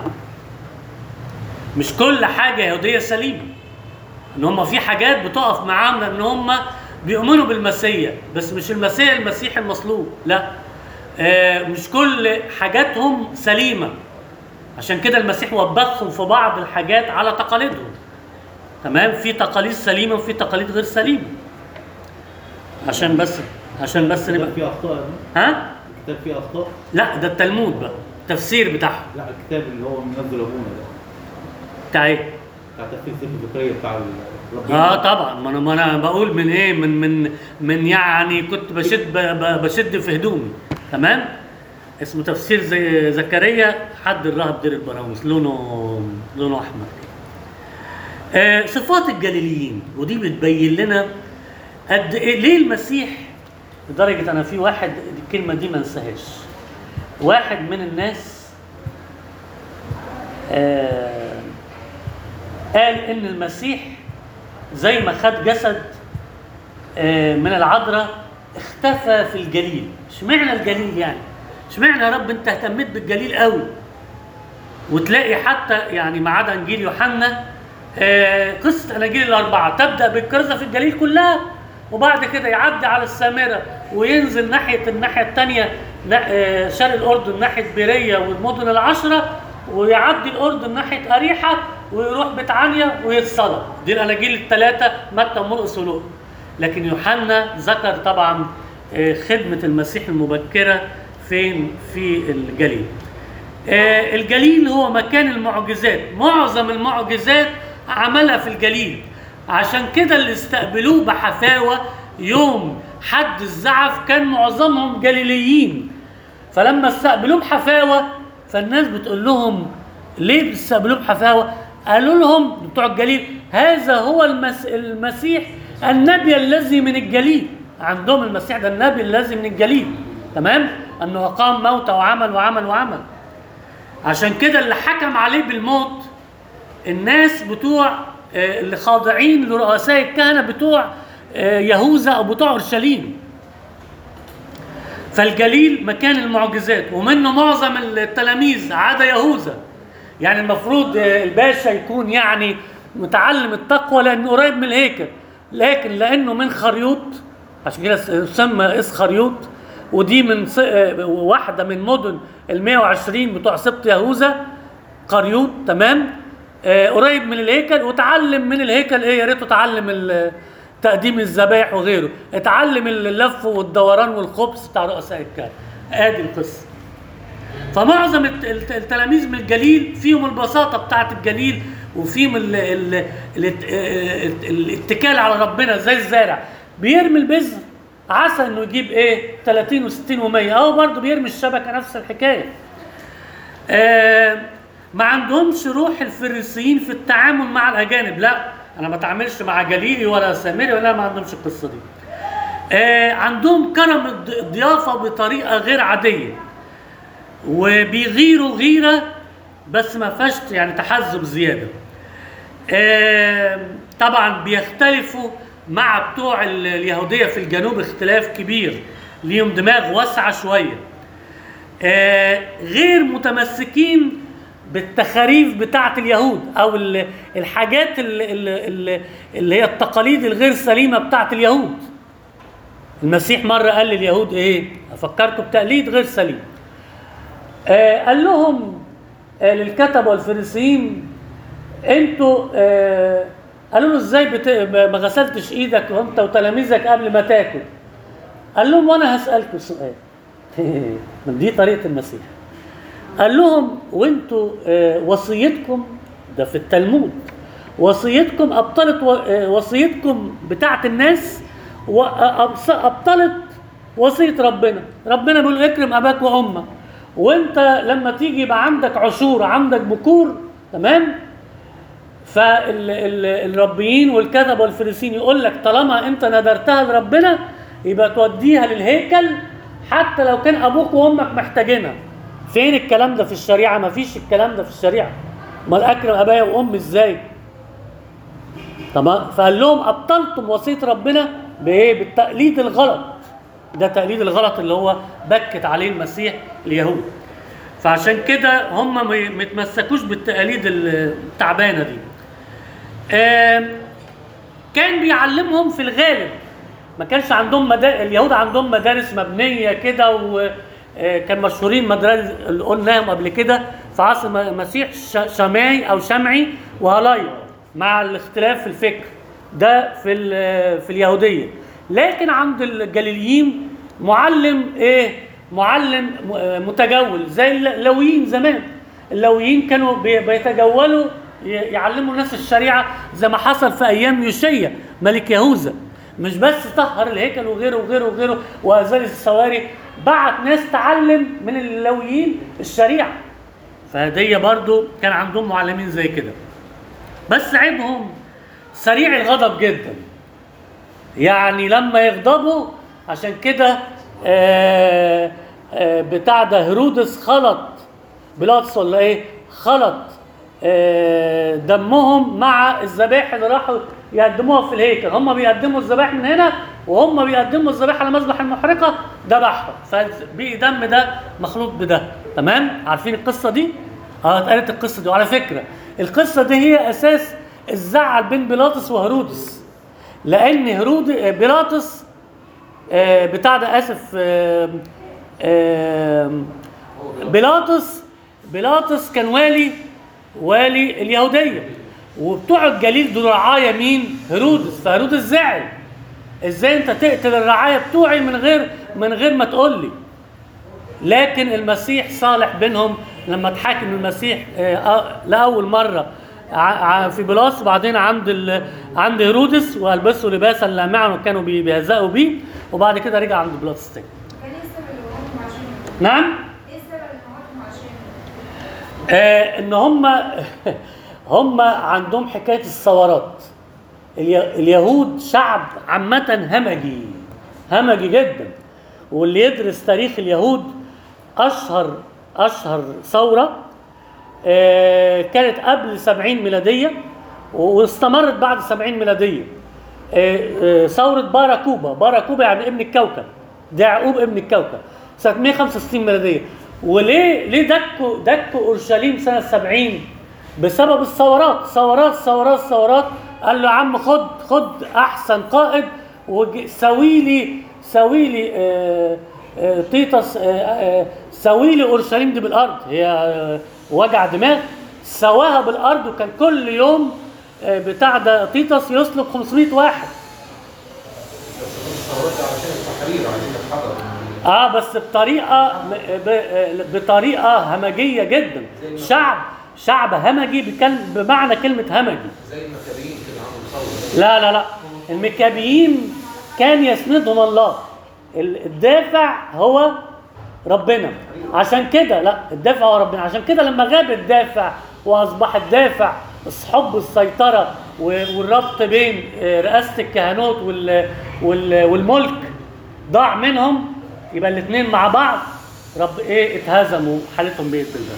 مش كل حاجه يهوديه سليمه ان هم في حاجات بتقف معاهم لان هم بيؤمنوا بالمسيح بس مش المسيح المسيح المصلوب لا آه مش كل حاجاتهم سليمه عشان كده المسيح وبخهم في بعض الحاجات على تقاليدهم تمام في تقاليد سليمه وفي تقاليد غير سليمه عشان بس عشان بس نبقى الكتاب فيه اخطاء ده؟ ها الكتاب فيه اخطاء لا ده التلمود بقى التفسير بتاعهم لا الكتاب اللي هو منزل ابونا ده بتاع ايه بتاع تفسير سفر زكريا بتاع ال- ربنا اه طبعا ما انا ما انا بقول من ايه من من من يعني كنت بشد ب- ب- بشد في هدومي تمام اسمه تفسير زي زكريا حد الراهب دير البراوس لونه لونه احمر آه صفات الجليليين ودي بتبين لنا قد ايه ليه المسيح لدرجه انا في واحد الكلمه دي ما انساهاش واحد من الناس آه قال ان المسيح زي ما خد جسد آه، من العذراء اختفى في الجليل اشمعنى الجليل يعني اشمعنى يا رب انت اهتميت بالجليل قوي وتلاقي حتى يعني ما عدا انجيل يوحنا آه، قصه اناجيل الاربعه تبدا بالكرزه في الجليل كلها وبعد كده يعدي على السامره وينزل ناحيه الناحيه الثانيه شرق الاردن ناحيه بيريه والمدن العشره ويعدي الاردن ناحيه اريحه ويروح بتعنيا ويتصلب دي الاناجيل الثلاثه متى ومرقس ولوقا لكن يوحنا ذكر طبعا آه، خدمه المسيح المبكره فين في الجليل آه، الجليل هو مكان المعجزات معظم المعجزات عملها في الجليل عشان كده اللي استقبلوه بحفاوة يوم حد الزعف كان معظمهم جليليين فلما استقبلوه بحفاوة فالناس بتقول لهم ليه بتستقبلوه بحفاوة قالوا لهم بتوع الجليل هذا هو المس... المسيح النبي الذي من الجليل عندهم المسيح ده النبي الذي من الجليل تمام انه اقام موتى وعمل وعمل وعمل عشان كده اللي حكم عليه بالموت الناس بتوع آه، اللي خاضعين لرؤساء الكهنه بتوع آه، يهوذا او بتوع اورشليم فالجليل مكان المعجزات ومنه معظم التلاميذ عدا يهوذا يعني المفروض آه، الباشا يكون يعني متعلم التقوى لانه قريب من الهيكل لكن لانه من خريوط عشان كده يسمى اس خريوط ودي من ص- آه، واحده من مدن ال 120 بتوع سبط يهوذا قريوط تمام آه، قريب من الهيكل وتعلم من الهيكل ايه يا ريته اتعلم ال- تقديم الذبائح وغيره اتعلم اللف والدوران والخبز بتاع رؤساء الكهنه ادي القصه فمعظم الت- الت- التلاميذ من الجليل فيهم البساطه بتاعه الجليل وفيهم ال ال ال ال الاتكال على ربنا زي الزارع بيرمي البذر عسى انه يجيب ايه 30 و60 و100 اهو برضه بيرمي الشبكه نفس الحكايه آه، ما عندهمش روح الفريسيين في التعامل مع الاجانب لا انا ما اتعاملش مع جليلي ولا سامري ولا ما عندهمش القصه دي آه، عندهم كرم الض- الضيافه بطريقه غير عاديه وبيغيروا غيره بس ما فيهاش يعني تحزب زياده آه، طبعا بيختلفوا مع بتوع ال- اليهوديه في الجنوب اختلاف كبير ليهم دماغ واسعه شويه آه، غير متمسكين بالتخاريف بتاعه اليهود او ال- الحاجات ال- ال- ال- اللي هي التقاليد الغير سليمه بتاعه اليهود المسيح مره قال لليهود ايه افكركم بتقليد غير سليم آه قال لهم آه للكتب والفريسيين انتوا آه قالوا له ازاي بت... ما غسلتش ايدك وانت وتلاميذك قبل ما تاكل قال لهم وانا هسالكم سؤال من دي طريقه المسيح قال لهم وانتوا آه وصيتكم ده في التلمود وصيتكم ابطلت و- آه، وصيتكم بتاعت الناس وأبص- ابطلت وصيه ربنا ربنا بيقول اكرم اباك وامك وانت لما تيجي يبقى عندك عشور عندك بكور تمام فالربيين والكتب والفريسين يقول لك طالما انت نذرتها لربنا يبقى توديها للهيكل حتى لو كان ابوك وامك محتاجينها فين الكلام ده في الشريعه ما فيش الكلام ده في الشريعه امال اكرم ابايا وامي ازاي تمام فقال لهم ابطلتم وصيه ربنا بايه بالتقليد الغلط ده تقليد الغلط اللي هو بكت عليه المسيح اليهود فعشان كده هم ما ما يتمسكوش بالتقاليد التعبانه دي آم، كان بيعلمهم في الغالب ما كانش عندهم مدارس اليهود عندهم مدارس مبنيه كده وكان مشهورين مدارس اللي قلناهم قبل كده في عصر الم- المسيح ش- شماعي او شمعي وهلاي مع الاختلاف في الفكر ده في ال- في اليهوديه لكن عند الجليليين معلم ايه معلم م- متجول زي اللويين زمان اللويين كانوا بي- بيتجولوا ي- يعلموا الناس الشريعه زي ما حصل في ايام يوشيا ملك يهوذا مش بس طهر الهيكل وغيره وغيره وغيره وازال السواري بعت ناس تعلم من اللويين الشريعه فهدية برضو كان عندهم معلمين زي كده بس عيبهم سريع الغضب جدا يعني لما يغضبوا عشان كده آه، آه، بتاع ده هيرودس خلط بيلاطس ولا ايه خلط آه، دمهم مع الذبائح اللي راحوا يقدموها في الهيكل هم بيقدموا الذبائح من هنا وهم بيقدموا الذبائح على مذبح المحرقه ذبحهم فبقي دم ده مخلوط بده تمام عارفين القصه دي اه اتقالت القصه دي وعلى فكره القصه دي هي اساس الزعل بين بيلاطس وهيرودس لان هيرود بيلاطس آه، بتاع ده اسف آه، آه، بيلاطس بيلاطس كان والي والي اليهوديه وبتوع الجليل دول رعايا مين؟ هيرودس فهيرودس زعل ازاي انت تقتل الرعايا بتوعي من غير من غير ما تقول لي لكن المسيح صالح بينهم لما اتحاكم المسيح آه، آه، لاول مره ع- ع- في بلاس وبعدين عند ال... عند هيرودس والبسوا لباسا لامعا وكانوا بي- بيهزأوا بيه وبعد كده رجع عند بلاس تاني كان ايه السبب اللي وقفهم عشانه؟ نعم ايه السبب اللي وقفهم عشانه؟ آه ان هم هم عندهم حكايه الثورات الي- اليهود شعب عامه همجي همجي جدا واللي يدرس تاريخ اليهود اشهر اشهر ثوره آه، كانت قبل 70 ميلاديه واستمرت بعد 70 ميلاديه آه، آه، ثوره باراكوبا باراكوبا يعني ابن الكوكب ده يعقوب ابن الكوكب سنه 165 ميلاديه وليه ليه دكوا دكوا اورشليم سنه 70 بسبب الثورات ثورات ثورات ثورات قال له يا عم خد خد احسن قائد وسوي لي سوي لي آه، آه، تيتس آه، آه، سوي لي اورشليم دي بالارض هي آه، وجع دماغ سواها بالارض وكان كل يوم آه، بتاع ده تيتس يسلك 500 واحد بس الثورات دي عشان التحرير عايزين نتحرر من اه بس بطريقه ب- بطريقه همجيه جدا شعب شعب همجي بكل- بمعنى كلمه همجي زي المكابين كده عملوا ثوره لا لا لا المكابيين كان يسندهم الله ال- الدافع هو ربنا عشان كده لا الدافع هو ربنا عشان كده لما غاب الدافع واصبح الدافع حب السيطره و- والربط بين آه، رئاسه الكهنوت وال- وال- والملك ضاع منهم يبقى الاثنين مع بعض رب ايه اتهزموا حالتهم بقت بالبلد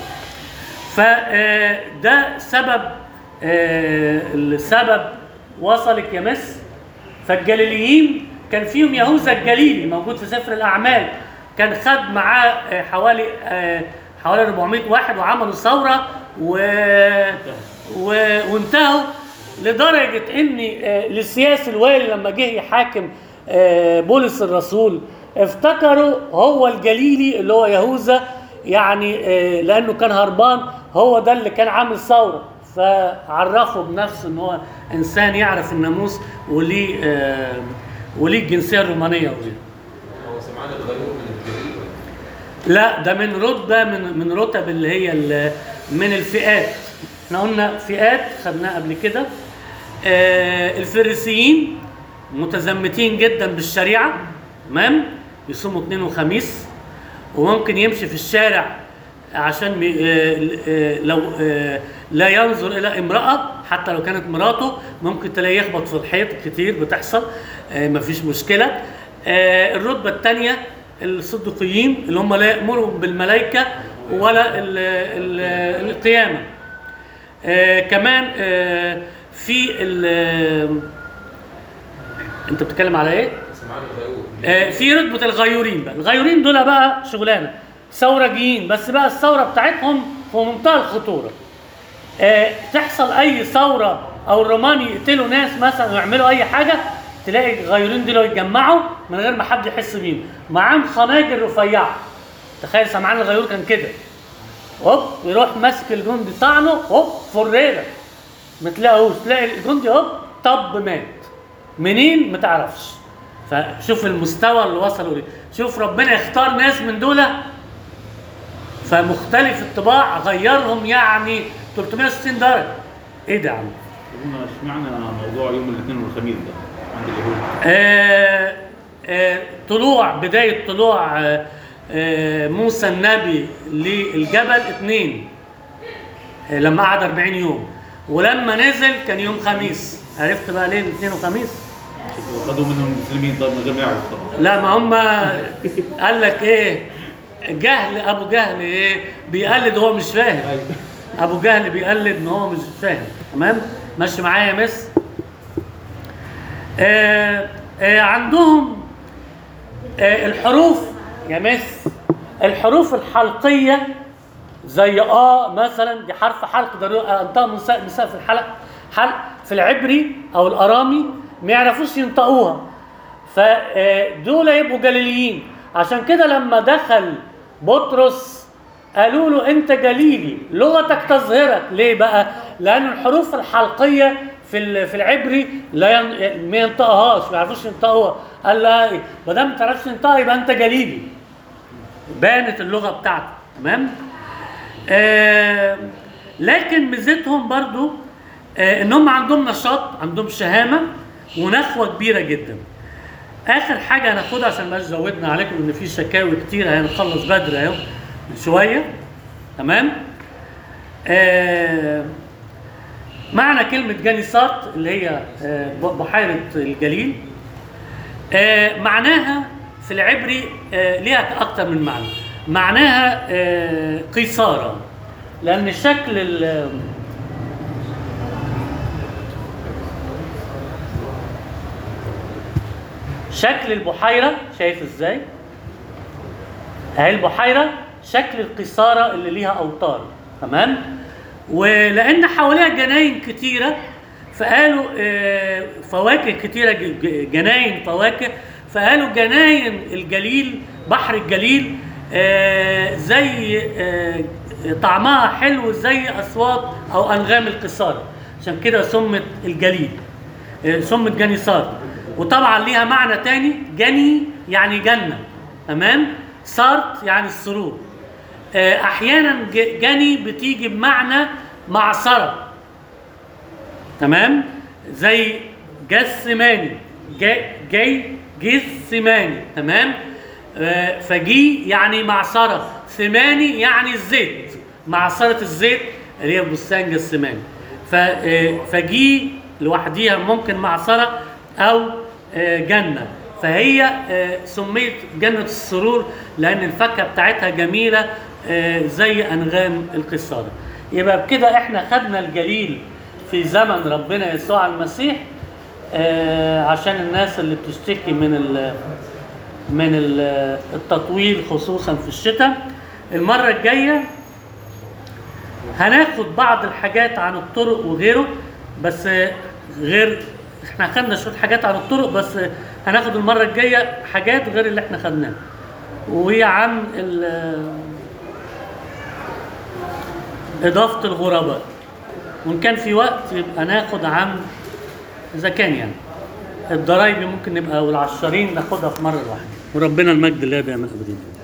فده سبب آه، السبب وصلك يا مس فالجليليين كان فيهم يهوذا الجليلي موجود في سفر الاعمال كان خد معاه آه، حوالي آه، حوالي 400 واحد وعملوا ثوره و... و... وانتهوا لدرجه ان آه، السياسي الوالي لما جه يحاكم آه، بولس الرسول افتكروا هو الجليلي اللي هو يهوذا يعني آه، لانه كان هربان هو ده اللي كان عامل ثوره فعرفه بنفسه ان هو انسان يعرف الناموس وليه آه، وليه الجنسيه الرومانيه وليه هو سمعان الغيور من الجليل لا ده من رتبه من من رتب اللي هي ال- من الفئات احنا قلنا فئات خدناها قبل كده آه الفريسيين متزمتين جدا بالشريعه تمام يصوموا اثنين وخميس وممكن يمشي في الشارع عشان بي- آه، آه، لو آه، لا ينظر الى امراه حتى لو كانت مراته ممكن تلاقيه يخبط في الحيط كتير بتحصل آه، مفيش مشكله آه، الرتبه الثانيه الصديقيين اللي هم لا يامروا بالملائكه ولا ال- ال- القيامه آه، كمان آه، في ال- انت بتتكلم على ايه؟ سمعان الغيور آه، في رتبة الغيورين بقى الغيورين دول بقى شغلانة ثورجيين بس بقى الثورة بتاعتهم في منتهى الخطورة آه، تحصل أي ثورة أو الرومان يقتلوا ناس مثلا ويعملوا أي حاجة تلاقي الغيورين دول يتجمعوا من غير ما حد يحس بيهم معاهم خناجر رفيعة تخيل سمعان الغيور كان كده هوب يروح ماسك الجندي طعنه هوب فريرة ما تلاقوش تلاقي الجندي هوب طب مات منين ما تعرفش فشوف المستوى اللي وصلوا ليه شوف ربنا يختار ناس من دول فمختلف الطباع غيرهم يعني 360 درجه ايه ده يا عم قلنا اشمعنى موضوع يوم الاثنين والخميس ده عند اليهود آه آه طلوع بدايه طلوع آه آه موسى النبي للجبل اثنين آه لما قعد 40 يوم ولما نزل كان يوم خميس عرفت بقى ليه الاثنين وخميس خدوا منهم المسلمين طب من غير ما يعرفوا طبعا لا ما هم قال لك ايه جهل ابو جهل ايه بيقلد هو مش فاهم ابو جهل بيقلد ان هو مش فاهم تمام ماشي معايا يا مس آه آه عندهم آه الحروف يا مس الحروف الحلقيه زي اه مثلا دي حرف حلق ده انطق نساء نساء في الحلق حلق في العبري او الارامي ما يعرفوش ينطقوها فدول يبقوا جليليين عشان كده لما دخل بطرس قالوا له انت جليلي لغتك تظهرك ليه بقى لان الحروف الحلقيه في ال- في العبري لا ين... ما ينطقهاش ما يعرفوش ينطقوها قال لها ايه ما دام ما تعرفش تنطقها يبقى انت جليلي بانت اللغه بتاعته تمام آه لكن ميزتهم برضو آه ان هم عندهم نشاط عندهم شهامه ونخوه كبيره جدا اخر حاجه هناخدها عشان ما زودنا عليكم ان في شكاوي كتير هنخلص بدري اهو شويه تمام آه معنى كلمه جانيسات اللي هي آه بحيره الجليل آه معناها في العبري آه ليها اكتر من معنى معناها آه قيصاره لان شكل ال- شكل البحيره شايف ازاي اهي البحيره شكل القيصاره اللي ليها اوتار تمام ولان حواليها جناين كتيره فقالوا آه، فواكه كتيره ج- ج- جناين فواكه فقالوا جناين الجليل بحر الجليل آه، زي آه، طعمها حلو زي اصوات او انغام القيصاره عشان كده سمت الجليل آه، سمت جنيسار وطبعا ليها معنى تاني جني يعني جنة تمام صارت يعني السرور آه، احيانا ج- جني بتيجي بمعنى معصره تمام زي جسماني جاي جاي جسماني تمام آه، فجي يعني معصرة ثماني يعني الزيت معصرة الزيت اللي هي بستان جسماني ف- آه، فجي لوحديها ممكن معصرة أو آه، جنة فهي آه، سميت جنة السرور لأن الفاكهة بتاعتها جميلة آه، زي أنغام القصارى يبقى بكده احنا خدنا الجليل في زمن ربنا يسوع المسيح آه، عشان الناس اللي بتشتكي من ال من ال- التطويل خصوصا في الشتاء المرة الجاية هناخد بعض الحاجات عن الطرق وغيره بس آه، غير احنا خدنا شوية حاجات عن الطرق بس آه، هناخد المرة الجاية حاجات غير اللي احنا خدناها وهي عن ال- إضافة الغرباء وإن كان في وقت يبقى ناخد عن إذا كان يعني الضرايب ممكن نبقى والعشارين ناخدها في مرة واحدة وربنا المجد لا دائما أبدا